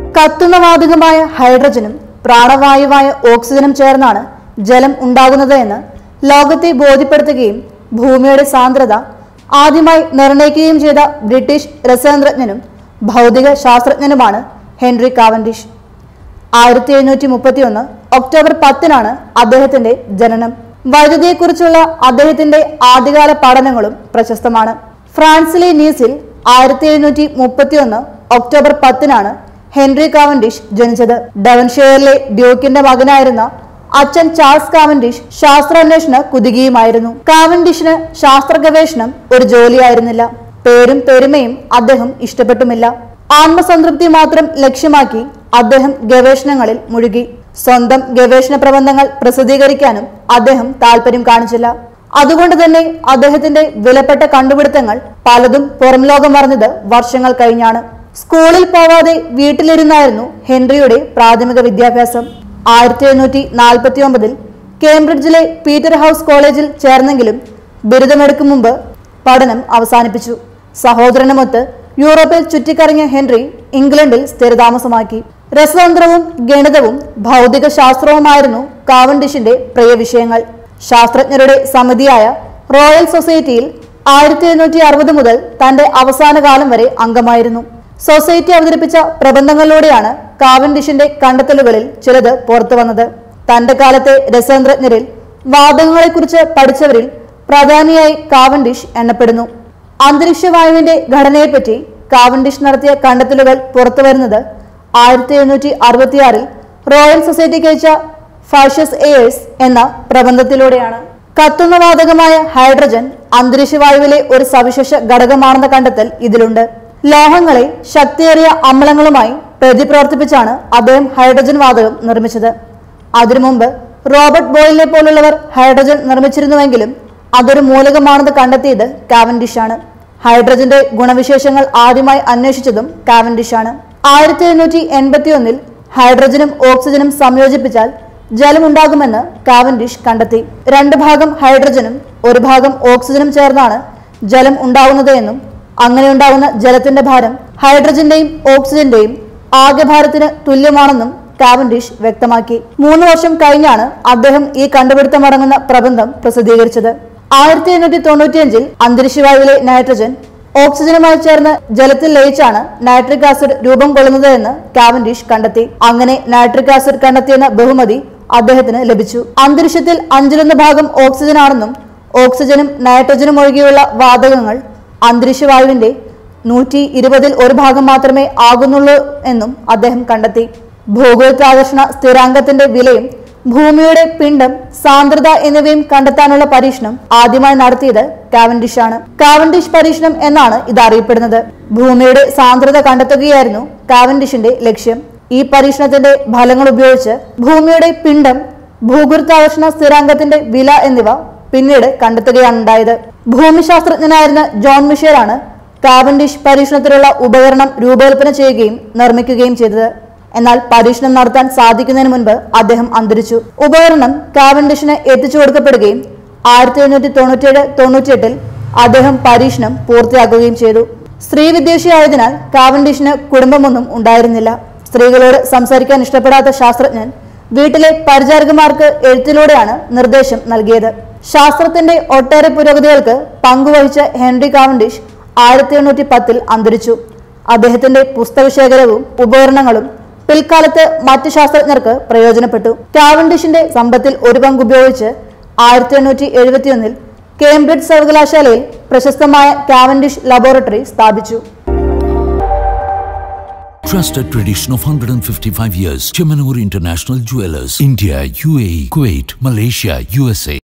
കത്തുന്ന വാതകമായ ഹൈഡ്രജനും പ്രാണവായുവായ ഓക്സിജനും ചേർന്നാണ് ജലം ഉണ്ടാകുന്നത് എന്ന് ലോകത്തെ ബോധ്യപ്പെടുത്തുകയും ഭൂമിയുടെ സാന്ദ്രത ആദ്യമായി നിർണയിക്കുകയും ചെയ്ത ബ്രിട്ടീഷ് രസതന്ത്രജ്ഞനും ഭൗതിക ശാസ്ത്രജ്ഞനുമാണ് ഹെൻറി കാവൻഡിഷ് ആയിരത്തി എഴുന്നൂറ്റി മുപ്പത്തി ഒന്ന് ഒക്ടോബർ പത്തിനാണ് അദ്ദേഹത്തിന്റെ ജനനം വൈദ്യുതിയെക്കുറിച്ചുള്ള അദ്ദേഹത്തിന്റെ ആദ്യകാല പഠനങ്ങളും പ്രശസ്തമാണ് ഫ്രാൻസിലെ നീസിൽ ആയിരത്തി എഴുന്നൂറ്റി മുപ്പത്തി ഒന്ന് ഒക്ടോബർ പത്തിനാണ് ഹെൻറി കാവൻഡിഷ് ജനിച്ചത് ഡവൻഷെയറിലെ ഡ്യൂക്കിന്റെ മകനായിരുന്ന അച്ഛൻ ചാൾസ് കാവൻഡിഷ് ശാസ്ത്രാന്വേഷണ കുതികിയുമായിരുന്നു കാവൻഡിഷിന് ശാസ്ത്ര ഗവേഷണം ഒരു ജോലിയായിരുന്നില്ല പേരും പെരുമയും അദ്ദേഹം ഇഷ്ടപ്പെട്ടുമില്ല ആത്മസംതൃപ്തി മാത്രം ലക്ഷ്യമാക്കി അദ്ദേഹം ഗവേഷണങ്ങളിൽ മുഴുകി സ്വന്തം ഗവേഷണ പ്രബന്ധങ്ങൾ പ്രസിദ്ധീകരിക്കാനും അദ്ദേഹം താല്പര്യം കാണിച്ചില്ല അതുകൊണ്ട് തന്നെ അദ്ദേഹത്തിന്റെ വിലപ്പെട്ട കണ്ടുപിടുത്തങ്ങൾ പലതും പുറം ലോകം അറിഞ്ഞത് വർഷങ്ങൾ കഴിഞ്ഞാണ് സ്കൂളിൽ പോവാതെ വീട്ടിലിരുന്നായിരുന്നു ഹെൻറിയുടെ പ്രാഥമിക വിദ്യാഭ്യാസം ആയിരത്തി എഴുന്നൂറ്റി നാൽപ്പത്തി ഒമ്പതിൽ കേംബ്രിഡ്ജിലെ പീറ്റർ ഹൗസ് കോളേജിൽ ചേർന്നെങ്കിലും ബിരുദമെടുക്കും മുമ്പ് പഠനം അവസാനിപ്പിച്ചു സഹോദരനുമൊത്ത് യൂറോപ്പിൽ ചുറ്റിക്കറങ്ങിയ ഹെൻറി ഇംഗ്ലണ്ടിൽ സ്ഥിരതാമസമാക്കി രസതന്ത്രവും ഗണിതവും ഭൗതിക ശാസ്ത്രവുമായിരുന്നു കാവൻഡിഷിന്റെ പ്രിയ വിഷയങ്ങൾ ശാസ്ത്രജ്ഞരുടെ സമിതിയായ റോയൽ സൊസൈറ്റിയിൽ ആയിരത്തി എഴുന്നൂറ്റി അറുപത് മുതൽ തന്റെ അവസാന കാലം വരെ അംഗമായിരുന്നു സൊസൈറ്റി അവതരിപ്പിച്ച പ്രബന്ധങ്ങളിലൂടെയാണ് കാവൻഡിഷിന്റെ കണ്ടെത്തലുകളിൽ ചിലത് പുറത്തു വന്നത് തന്റെ കാലത്തെ രസതന്ത്രജ്ഞരിൽ വാതകങ്ങളെക്കുറിച്ച് പഠിച്ചവരിൽ പ്രധാനിയായി കാവൻഡിഷ് എണ്ണപ്പെടുന്നു അന്തരീക്ഷവായുവിന്റെ ഘടനയെപ്പറ്റി കാവൻഡിഷ് നടത്തിയ കണ്ടെത്തലുകൾ പുറത്തുവരുന്നത് ആയിരത്തി എഴുന്നൂറ്റി അറുപത്തിയാറിൽ റോയൽ സൊസൈറ്റിക്ക് അയച്ച ഫാഷസ് എയേഴ്സ് എന്ന പ്രബന്ധത്തിലൂടെയാണ് കത്തുന്ന വാതകമായ ഹൈഡ്രജൻ അന്തരീക്ഷവായുവിലെ ഒരു സവിശേഷ ഘടകമാണെന്ന കണ്ടെത്തൽ ഇതിലുണ്ട് ലോഹങ്ങളെ ശക്തിയേറിയ അമ്ലങ്ങളുമായി പ്രതിപ്രവർത്തിപ്പിച്ചാണ് അദ്ദേഹം ഹൈഡ്രജൻ വാതകം നിർമ്മിച്ചത് അതിനു മുമ്പ് റോബർട്ട് ബോയിലിനെ പോലുള്ളവർ ഹൈഡ്രജൻ നിർമ്മിച്ചിരുന്നുവെങ്കിലും അതൊരു മൂലകമാണെന്ന് കണ്ടെത്തിയത് കാവൻഡിഷ് ആണ് ഹൈഡ്രജന്റെ ഗുണവിശേഷങ്ങൾ ആദ്യമായി അന്വേഷിച്ചതും കാവൻഡിഷ് ആണ് ആയിരത്തി എഴുന്നൂറ്റി എൺപത്തി ഒന്നിൽ ഹൈഡ്രജനും ഓക്സിജനും സംയോജിപ്പിച്ചാൽ ജലമുണ്ടാകുമെന്ന് കാവൻഡിഷ് കണ്ടെത്തി രണ്ട് ഭാഗം ഹൈഡ്രജനും ഒരു ഭാഗം ഓക്സിജനും ചേർന്നാണ് ജലം ഉണ്ടാകുന്നത് എന്നും അങ്ങനെ ഉണ്ടാകുന്ന ജലത്തിന്റെ ഭാരം ഹൈഡ്രജന്റെയും ഓക്സിജന്റെയും ആകെ ഭാരത്തിന് തുല്യമാണെന്നും കാവൻഡിഷ് വ്യക്തമാക്കി മൂന്ന് വർഷം കഴിഞ്ഞാണ് അദ്ദേഹം ഈ കണ്ടുപിടുത്തമടങ്ങുന്ന പ്രബന്ധം പ്രസിദ്ധീകരിച്ചത് ആയിരത്തി എണ്ണൂറ്റി തൊണ്ണൂറ്റിയഞ്ചിൽ അന്തരീക്ഷവായുവിലെ നൈട്രജൻ ഓക്സിജനുമായി ചേർന്ന് ജലത്തിൽ ലയിച്ചാണ് നൈട്രിക് ആസിഡ് രൂപം കൊള്ളുന്നത് എന്ന് കാവൻഡിഷ് കണ്ടെത്തി അങ്ങനെ നൈട്രിക് ആസിഡ് കണ്ടെത്തിയെന്ന ബഹുമതി അദ്ദേഹത്തിന് ലഭിച്ചു അന്തരീക്ഷത്തിൽ അഞ്ചിലൊന്ന് ഭാഗം ഓക്സിജൻ ആണെന്നും ഓക്സിജനും നൈട്രജനും ഒഴികെയുള്ള വാതകങ്ങൾ അന്തരീക്ഷവായുവിന്റെ നൂറ്റി ഇരുപതിൽ ഒരു ഭാഗം മാത്രമേ ആകുന്നുള്ളൂ എന്നും അദ്ദേഹം കണ്ടെത്തി ഭൂഗോളാകർഷണ സ്ഥിരാങ്കത്തിന്റെ വിലയും ഭൂമിയുടെ പിണ്ഡം സാന്ദ്രത എന്നിവയും കണ്ടെത്താനുള്ള പരീക്ഷണം ആദ്യമായി നടത്തിയത് കാവൻഡിഷ് ആണ് കാവൻഡിഷ് പരീക്ഷണം എന്നാണ് ഇത് അറിയപ്പെടുന്നത് ഭൂമിയുടെ സാന്ദ്രത കണ്ടെത്തുകയായിരുന്നു കാവൻഡിഷിന്റെ ലക്ഷ്യം ഈ പരീക്ഷണത്തിന്റെ ഫലങ്ങൾ ഉപയോഗിച്ച് ഭൂമിയുടെ പിണ്ഡം ഭൂഗുരുത്വാകർഷണ സ്ഥിരാങ്കത്തിന്റെ വില എന്നിവ പിന്നീട് കണ്ടെത്തുകയാണ് ഉണ്ടായത് ഭൂമിശാസ്ത്രജ്ഞനായിരുന്ന ജോൺ മിഷേലാണ് കാവൻഡിഷ് പരീക്ഷണത്തിലുള്ള ഉപകരണം രൂപകൽപ്പന ചെയ്യുകയും നിർമ്മിക്കുകയും ചെയ്തത് എന്നാൽ പരീക്ഷണം നടത്താൻ സാധിക്കുന്നതിന് മുൻപ് അദ്ദേഹം അന്തരിച്ചു ഉപകരണം കാവൻഡിഷിന് എത്തിച്ചു കൊടുക്കപ്പെടുകയും ആയിരത്തി എഴുന്നൂറ്റി തൊണ്ണൂറ്റിയേഴ് തൊണ്ണൂറ്റിയെട്ടിൽ അദ്ദേഹം പരീക്ഷണം പൂർത്തിയാക്കുകയും ചെയ്തു സ്ത്രീ വിദ്വേഷിയായതിനാൽ കാവൻഡിഷിന് കുടുംബമൊന്നും ഉണ്ടായിരുന്നില്ല സ്ത്രീകളോട് സംസാരിക്കാൻ ഇഷ്ടപ്പെടാത്ത ശാസ്ത്രജ്ഞൻ വീട്ടിലെ പരിചാരകന്മാർക്ക് എഴുത്തിലൂടെയാണ് നിർദ്ദേശം നൽകിയത് ശാസ്ത്രത്തിന്റെ ഒട്ടേറെ പുരോഗതികൾക്ക് പങ്കുവഹിച്ച ഹെൻറി കാവൻഡിഷ് ആയിരത്തി എണ്ണൂറ്റി പത്തിൽ അന്തരിച്ചു അദ്ദേഹത്തിന്റെ പുസ്തകശേഖരവും ഉപകരണങ്ങളും പിൽക്കാലത്ത് മറ്റ് ശാസ്ത്രജ്ഞർക്ക് പ്രയോജനപ്പെട്ടു കാവൻഡിഷിന്റെ സമ്പത്തിൽ ഒരു പങ്ക് ഉപയോഗിച്ച് ആയിരത്തി എണ്ണൂറ്റി എഴുപത്തിയൊന്നിൽ കേംബ്രിഡ്ജ് സർവകലാശാലയിൽ പ്രശസ്തമായ കാവൻഡിഷ് ലബോറട്ടറി സ്ഥാപിച്ചു Trusted tradition of 155 years. Chemanur International Jewelers. India, UAE, Kuwait, Malaysia, USA.